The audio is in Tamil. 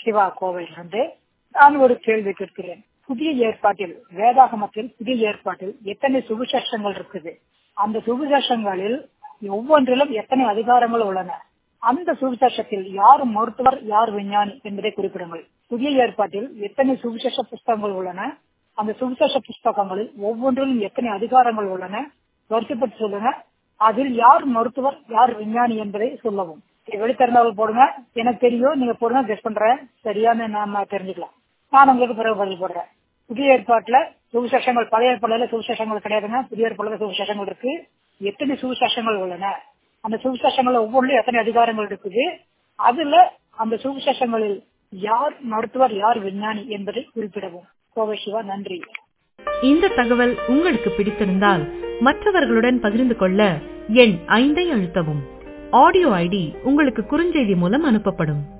சிவா கோவையிலிருந்து நான் ஒரு கேள்வி கேட்கிறேன் புதிய ஏற்பாட்டில் வேதாகமத்தில் புதிய ஏற்பாட்டில் எத்தனை சுவிசேஷங்கள் இருக்குது அந்த சுவிசேஷங்களில் ஒவ்வொன்றிலும் எத்தனை அதிகாரங்கள் உள்ளன அந்த சுவிசேஷத்தில் யார் மருத்துவர் யார் விஞ்ஞானி என்பதை குறிப்பிடுங்கள் புதிய ஏற்பாட்டில் எத்தனை சுவிசேஷ புஸ்தகங்கள் உள்ளன அந்த சுவிசேஷ புஸ்தகங்களில் ஒவ்வொன்றிலும் எத்தனை அதிகாரங்கள் உள்ளன வரிசைப்பட்டு சொல்லுங்க அதில் யார் மருத்துவர் யார் விஞ்ஞானி என்பதை சொல்லவும் வெளித்தரந்தவர்கள் போடுங்க எனக்கு தெரியும் நீங்க போடுங்க கெஸ்ட் பண்றேன் சரியானு நாம தெரிஞ்சுக்கலாம் நான் உங்களுக்கு பிறகு பதில் போடுறேன் புதிய ஏற்பாட்டுல சுவிசேஷங்கள் பழைய ஏற்பாடுல சுவிசேஷங்கள் கிடையாதுங்க புதிய ஏற்பாடுல சுவிசேஷங்கள் இருக்கு எத்தனை சுவிசேஷங்கள் உள்ளன அந்த சுவிசேஷங்கள்ல ஒவ்வொன்றும் எத்தனை அதிகாரங்கள் இருக்குது அதுல அந்த சுவிசேஷங்களில் யார் மருத்துவர் யார் விஞ்ஞானி என்பதை குறிப்பிடவும் கோவை சிவா நன்றி இந்த தகவல் உங்களுக்கு பிடித்திருந்தால் மற்றவர்களுடன் பகிர்ந்து கொள்ள எண் ஐந்தை அழுத்தவும் ஆடியோ ஐடி உங்களுக்கு குறுஞ்செய்தி மூலம் அனுப்பப்படும்